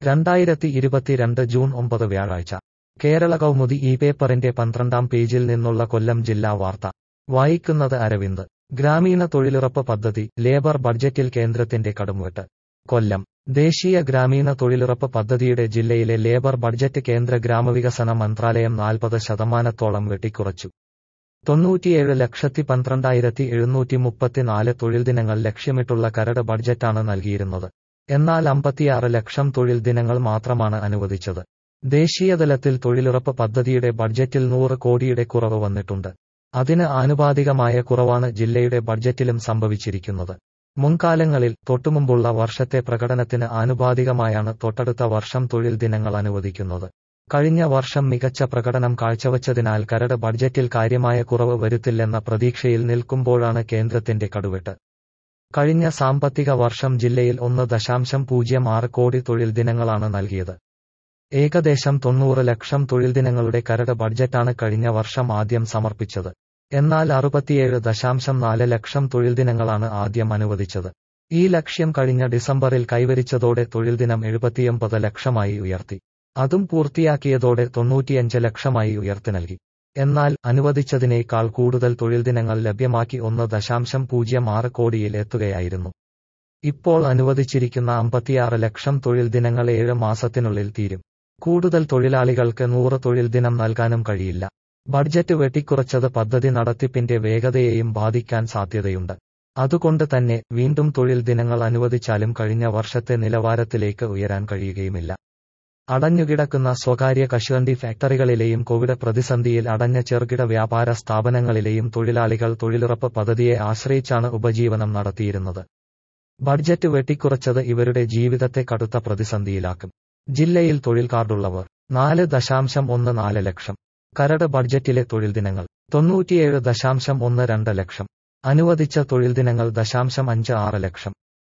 രണ്ടായിരത്തി ഇരുപത്തിരണ്ട് ജൂൺ ഒമ്പത് വ്യാഴാഴ്ച കേരള കൗമുദി ഈ പേപ്പറിന്റെ പന്ത്രണ്ടാം പേജിൽ നിന്നുള്ള കൊല്ലം ജില്ലാ വാർത്ത വായിക്കുന്നത് അരവിന്ദ് ഗ്രാമീണ തൊഴിലുറപ്പ് പദ്ധതി ലേബർ ബഡ്ജറ്റിൽ കേന്ദ്രത്തിന്റെ കടുംവെട്ട് കൊല്ലം ദേശീയ ഗ്രാമീണ തൊഴിലുറപ്പ് പദ്ധതിയുടെ ജില്ലയിലെ ലേബർ ബഡ്ജറ്റ് കേന്ദ്ര ഗ്രാമവികസന മന്ത്രാലയം നാൽപ്പത് ശതമാനത്തോളം വെട്ടിക്കുറച്ചു തൊണ്ണൂറ്റിയേഴ് ലക്ഷത്തി പന്ത്രണ്ടായിരത്തി എഴുന്നൂറ്റി മുപ്പത്തിനാല് തൊഴിൽ ദിനങ്ങൾ ലക്ഷ്യമിട്ടുള്ള കരട് ബഡ്ജറ്റാണ് നൽകിയിരുന്നത് എന്നാൽ അമ്പത്തിയാറ് ലക്ഷം തൊഴിൽ ദിനങ്ങൾ മാത്രമാണ് അനുവദിച്ചത് ദേശീയതലത്തിൽ തൊഴിലുറപ്പ് പദ്ധതിയുടെ ബഡ്ജറ്റിൽ നൂറ് കോടിയുടെ കുറവ് വന്നിട്ടുണ്ട് അതിന് ആനുപാതികമായ കുറവാണ് ജില്ലയുടെ ബഡ്ജറ്റിലും സംഭവിച്ചിരിക്കുന്നത് മുൻകാലങ്ങളിൽ തൊട്ടുമുമ്പുള്ള വർഷത്തെ പ്രകടനത്തിന് ആനുപാതികമായാണ് തൊട്ടടുത്ത വർഷം തൊഴിൽ ദിനങ്ങൾ അനുവദിക്കുന്നത് കഴിഞ്ഞ വർഷം മികച്ച പ്രകടനം കാഴ്ചവച്ചതിനാൽ കരട് ബഡ്ജറ്റിൽ കാര്യമായ കുറവ് വരുത്തില്ലെന്ന പ്രതീക്ഷയിൽ നിൽക്കുമ്പോഴാണ് കേന്ദ്രത്തിന്റെ കടുവെട്ട് കഴിഞ്ഞ സാമ്പത്തിക വർഷം ജില്ലയിൽ ഒന്ന് ദശാംശം പൂജ്യം ആറ് കോടി തൊഴിൽ ദിനങ്ങളാണ് നൽകിയത് ഏകദേശം തൊണ്ണൂറ് ലക്ഷം തൊഴിൽ ദിനങ്ങളുടെ കരട് ബഡ്ജറ്റാണ് കഴിഞ്ഞ വർഷം ആദ്യം സമർപ്പിച്ചത് എന്നാൽ അറുപത്തിയേഴ് ദശാംശം നാല് ലക്ഷം തൊഴിൽ ദിനങ്ങളാണ് ആദ്യം അനുവദിച്ചത് ഈ ലക്ഷ്യം കഴിഞ്ഞ ഡിസംബറിൽ കൈവരിച്ചതോടെ തൊഴിൽ ദിനം എഴുപത്തിയൊമ്പത് ലക്ഷമായി ഉയർത്തി അതും പൂർത്തിയാക്കിയതോടെ തൊണ്ണൂറ്റിയഞ്ച് ലക്ഷമായി ഉയർത്തി നൽകി എന്നാൽ അനുവദിച്ചതിനേക്കാൾ കൂടുതൽ തൊഴിൽ ദിനങ്ങൾ ലഭ്യമാക്കി ഒന്ന് ദശാംശം പൂജ്യം ആറ് കോടിയിൽ എത്തുകയായിരുന്നു ഇപ്പോൾ അനുവദിച്ചിരിക്കുന്ന അമ്പത്തിയാറ് ലക്ഷം തൊഴിൽ ദിനങ്ങൾ ഏഴ് മാസത്തിനുള്ളിൽ തീരും കൂടുതൽ തൊഴിലാളികൾക്ക് നൂറ് തൊഴിൽ ദിനം നൽകാനും കഴിയില്ല ബഡ്ജറ്റ് വെട്ടിക്കുറച്ചത് പദ്ധതി നടത്തിപ്പിന്റെ വേഗതയെയും ബാധിക്കാൻ സാധ്യതയുണ്ട് അതുകൊണ്ട് തന്നെ വീണ്ടും തൊഴിൽ ദിനങ്ങൾ അനുവദിച്ചാലും കഴിഞ്ഞ വർഷത്തെ നിലവാരത്തിലേക്ക് ഉയരാൻ കഴിയുകയുമില്ല അടഞ്ഞുകിടക്കുന്ന സ്വകാര്യ കശുവണ്ടി ഫാക്ടറികളിലെയും കോവിഡ് പ്രതിസന്ധിയിൽ അടഞ്ഞ ചെറുകിട വ്യാപാര സ്ഥാപനങ്ങളിലെയും തൊഴിലാളികൾ തൊഴിലുറപ്പ് പദ്ധതിയെ ആശ്രയിച്ചാണ് ഉപജീവനം നടത്തിയിരുന്നത് ബഡ്ജറ്റ് വെട്ടിക്കുറച്ചത് ഇവരുടെ ജീവിതത്തെ കടുത്ത പ്രതിസന്ധിയിലാക്കും ജില്ലയിൽ തൊഴിൽ കാർഡുള്ളവർ നാല് ദശാംശം ഒന്ന് നാല് ലക്ഷം കരട് ബഡ്ജറ്റിലെ തൊഴിൽ ദിനങ്ങൾ തൊണ്ണൂറ്റിയേഴ് ദശാംശം ഒന്ന് രണ്ട് ലക്ഷം അനുവദിച്ച തൊഴിൽ ദിനങ്ങൾ ദശാംശം അഞ്ച് ആറ് ലക്ഷം